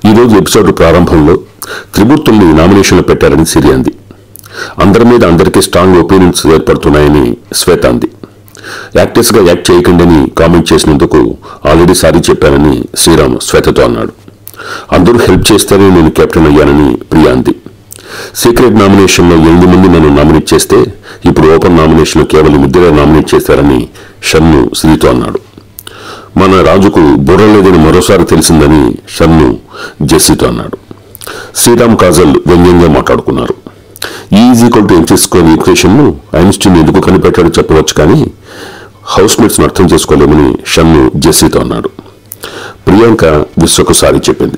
ఈరోజు ఎపిసోడ్ ప్రారంభంలో త్రిమూర్తుల్ని నామినేషన్లో పెట్టారని సిరి అంది అందరి మీద అందరికీ స్ట్రాంగ్ ఒపీనియన్స్ ఏర్పడుతున్నాయని శ్వేత అంది యాక్టర్స్గా యాక్ట్ చేయకండి అని కామెంట్ చేసినందుకు ఆల్రెడీ సారీ చెప్పానని శ్రీరామ్ శ్వేతతో అన్నాడు అందరూ హెల్ప్ చేస్తేనే నేను కెప్టెన్ అయ్యానని ప్రియా అంది సీక్రెట్ నామినేషన్లో ఎనిమిది మంది నన్ను నామినేట్ చేస్తే ఇప్పుడు ఓపెన్ నామినేషన్లో కేవలం ఇద్దరే నామినేట్ చేశారని షన్ను శ్రీతో అన్నాడు మన రాజుకు బుర్ర లేదని మరోసారి తెలిసిందని షన్ను జెస్సీతో అన్నాడు శ్రీరామ్ కాజల్ వ్యంగ్యంగా మాట్లాడుకున్నారు ఈజ్ ఈక్వల్ టు ఎంచేసుకునే ఈక్వేషన్ను ఐన్స్టీన్ ఎందుకు కనిపెట్టాడో చెప్పవచ్చు కానీ హౌస్ మేట్స్ను అర్థం చేసుకోలేమని షన్ను జెస్సీతో అన్నాడు ప్రియాంక విశ్వకు సారి చెప్పింది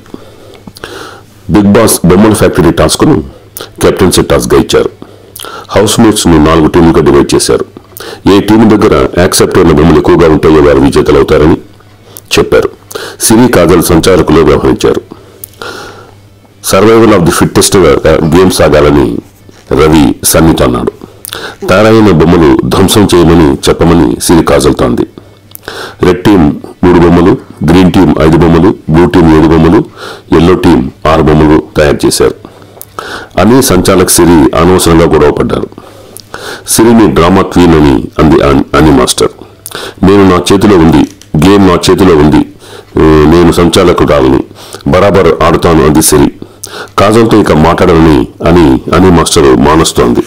బిగ్ బాస్ బొమ్మల ఫ్యాక్టరీ టాస్క్ను కెప్టెన్సీ టాస్క్గా ఇచ్చారు హౌస్ మేట్స్ ను నాలుగు టీములుగా డివైడ్ చేశారు ఏ టీం దగ్గర యాక్సెప్ట్ అయిన బొమ్మలు ఎక్కువగా ఉంటాయో వారు విజేతలవుతారని చెప్పారు సిరి కాజల్ సంచారకులు వ్యవహరించారు survival of the fittest game సాగాలని రవి సన్నితో అన్నాడు తయారైన బొమ్మలు ధ్వంసం చేయమని చెప్పమని సిరి కాజల్తోంది రెడ్ టీం మూడు బొమ్మలు గ్రీన్ టీం ఐదు బొమ్మలు బ్లూ టీం ఏడు బొమ్మలు ఎల్లో టీం ఆరు బొమ్మలు తయారు చేశారు అని సంచాలక్ సిరి అనవసరంగా గొడవ పడ్డారు సిరిని డ్రామా క్వీన్ అని అంది అన్- అని మాస్టర్ నేను నా చేతిలో ఉంది గేమ్ నా చేతిలో ఉంది ఏ, నేను సంచాలకురాలను బరాబర్ ఆడుతాను అంది సిరి కాజల్తో ఇక మాట్లాడనని అని అని మాస్టర్ మానస్తోంది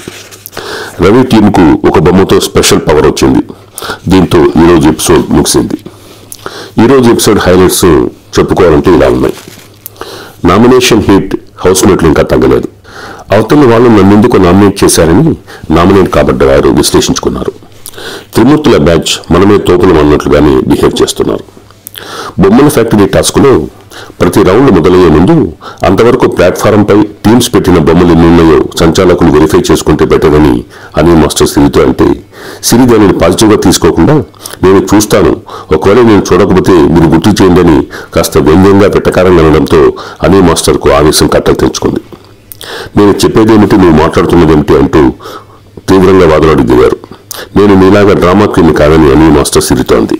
రవి టీంకు ఒక బొమ్మతో స్పెషల్ పవర్ వచ్చింది దీంతో ఈరోజు ఎపిసోడ్ ముగిసింది ఈరోజు ఎపిసోడ్ హైలైట్స్ చెప్పుకోవాలంటే ఇలా ఉన్నాయి నామినేషన్ హీట్ హౌస్ మేట్లు ఇంకా తగ్గలేదు అవతల వాళ్ళు నన్ను ఎందుకు నామినేట్ చేశారని నామినేట్ కాబడ్డ వారు విశ్లేషించుకున్నారు త్రిమూర్తుల బ్యాచ్ మనమే తోపులం అన్నట్లుగానే బిహేవ్ చేస్తున్నారు బొమ్మల ఫ్యాక్టరీ టాస్క్లో ప్రతి రౌండ్ మొదలయ్యే ముందు అంతవరకు ప్లాట్ఫారంపై టీమ్స్ పెట్టిన బొమ్మలు ఎన్ని ఉన్నాయో సంచాలకులు వెరిఫై చేసుకుంటే బెటర్ అని అని మాస్టర్ సిరితో అంటే సిరి దానిని పాజిటివ్గా తీసుకోకుండా నేను చూస్తాను ఒకవేళ నేను చూడకపోతే మీరు గుర్తు చేయండి అని కాస్త వ్యంగ్యంగా పెట్టకారంగా అనడంతో అని మాస్టర్కు ఆవేశం కట్టలు తెంచుకుంది నేను చెప్పేదేమిటి నువ్వు మాట్లాడుతున్నదేమిటి అంటూ తీవ్రంగా వాదనాడు దిగారు నేను నీలాగా డ్రామా క్వీన్ కాదని అని మాస్టర్ సిరితో అంది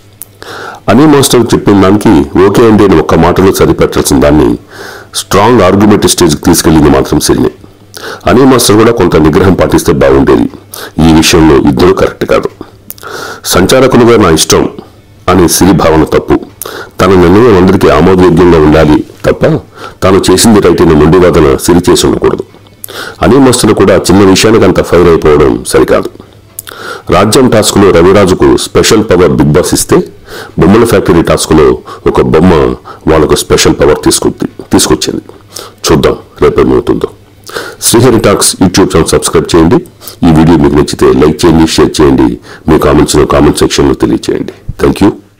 అని మాస్టర్ చెప్పిన దానికి ఓకే అండి అని ఒక్క మాటలో సరిపెట్టాల్సిన దాన్ని స్ట్రాంగ్ ఆర్గ్యుమెంట్ స్టేజ్కి తీసుకెళ్లింది మాత్రం సిరిని అని మాస్టర్ కూడా కొంత నిగ్రహం పాటిస్తే బాగుండేది ఈ విషయంలో ఇద్దరు కరెక్ట్ కాదు సంచాలకులుగా నా ఇష్టం అనే సిరి భావన తప్పు తన నిర్ణయం అందరికీ ఆమోదయోగ్యంగా ఉండాలి తప్ప తాను చేసింది రైట్ అని మొండి వాదన సిరి చేసి ఉండకూడదు అని మాస్టర్ కూడా చిన్న విషయానికి అంత ఫైర్ అయిపోవడం సరికాదు రాజ్యం టాస్క్లో రవిరాజుకు స్పెషల్ పవర్ బిగ్ బాస్ ఇస్తే బొమ్మల ఫ్యాక్టరీ టాస్క్లో ఒక బొమ్మ వాళ్ళకు స్పెషల్ పవర్ తీసుకుంది తీసుకొచ్చింది చూద్దాం రేపేమవుతుందో Srihari talks YouTube channel subscribe చేయండి ఈ వీడియో మీకు నచ్చితే లైక్ చేయండి షేర్ చేయండి మీ కామెంట్స్లో కామెంట్ సెక్షన్లో తెలియచేయండి థ్యాంక్ యూ